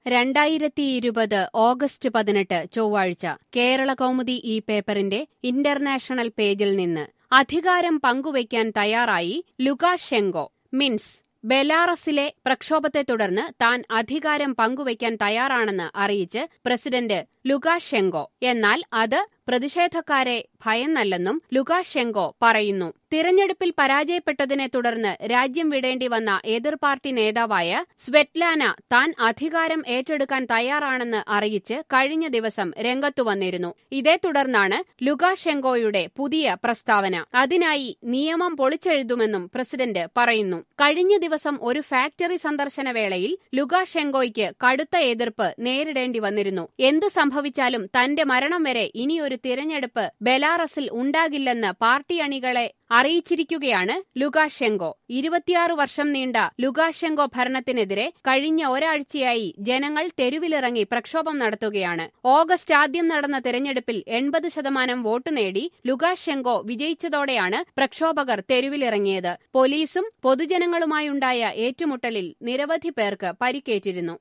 രണ്ടായിരത്തി ഇരുപത് ഓഗസ്റ്റ് പതിനെട്ട് ചൊവ്വാഴ്ച കേരള കൗമുദി ഈ പേപ്പറിന്റെ ഇന്റർനാഷണൽ പേജിൽ നിന്ന് അധികാരം പങ്കുവയ്ക്കാൻ തയ്യാറായി ലുകാഷെങ്കോ മിൻസ് ബെലാറസിലെ പ്രക്ഷോഭത്തെ തുടർന്ന് താൻ അധികാരം പങ്കുവയ്ക്കാൻ തയ്യാറാണെന്ന് അറിയിച്ച് പ്രസിഡന്റ് ലുകാഷെങ്കോ എന്നാൽ അത് പ്രതിഷേധക്കാരെ ഭയന്നല്ലെന്നും ലുകാഷെങ്കോ പറയുന്നു തിരഞ്ഞെടുപ്പിൽ പരാജയപ്പെട്ടതിനെ തുടർന്ന് രാജ്യം വിടേണ്ടി വന്ന എതിർ പാർട്ടി നേതാവായ സ്വെറ്റ്ലാന താൻ അധികാരം ഏറ്റെടുക്കാൻ തയ്യാറാണെന്ന് അറിയിച്ച് കഴിഞ്ഞ ദിവസം രംഗത്തു വന്നിരുന്നു ഇതേ തുടർന്നാണ് ലുകാഷെങ്കോയുടെ പുതിയ പ്രസ്താവന അതിനായി നിയമം പൊളിച്ചെഴുതുമെന്നും പ്രസിഡന്റ് പറയുന്നു കഴിഞ്ഞ ദിവസം ഒരു ഫാക്ടറി സന്ദർശന വേളയിൽ ലുകാഷെങ്കോയ്ക്ക് കടുത്ത എതിർപ്പ് നേരിടേണ്ടി വന്നിരുന്നു എന്ത് സംഭവിച്ചാലും തന്റെ മരണം വരെ ഇനിയൊരു തിരഞ്ഞെടുപ്പ് ബെലാറസിൽ ഉണ്ടാകില്ലെന്ന് പാർട്ടി അണികളെ അറിയിച്ചിരിക്കുകയാണ് ലുകാഷെങ്കോ ഇരുപത്തിയാറ് വർഷം നീണ്ട ലുകാഷെങ്കോ ഭരണത്തിനെതിരെ കഴിഞ്ഞ ഒരാഴ്ചയായി ജനങ്ങൾ തെരുവിലിറങ്ങി പ്രക്ഷോഭം നടത്തുകയാണ് ഓഗസ്റ്റ് ആദ്യം നടന്ന തിരഞ്ഞെടുപ്പിൽ എൺപത് ശതമാനം വോട്ട് നേടി ലുകാഷെങ്കോ വിജയിച്ചതോടെയാണ് പ്രക്ഷോഭകർ തെരുവിലിറങ്ങിയത് പോലീസും പൊതുജനങ്ങളുമായുണ്ടായ ഏറ്റുമുട്ടലിൽ നിരവധി പേർക്ക് പരിക്കേറ്റിരുന്നു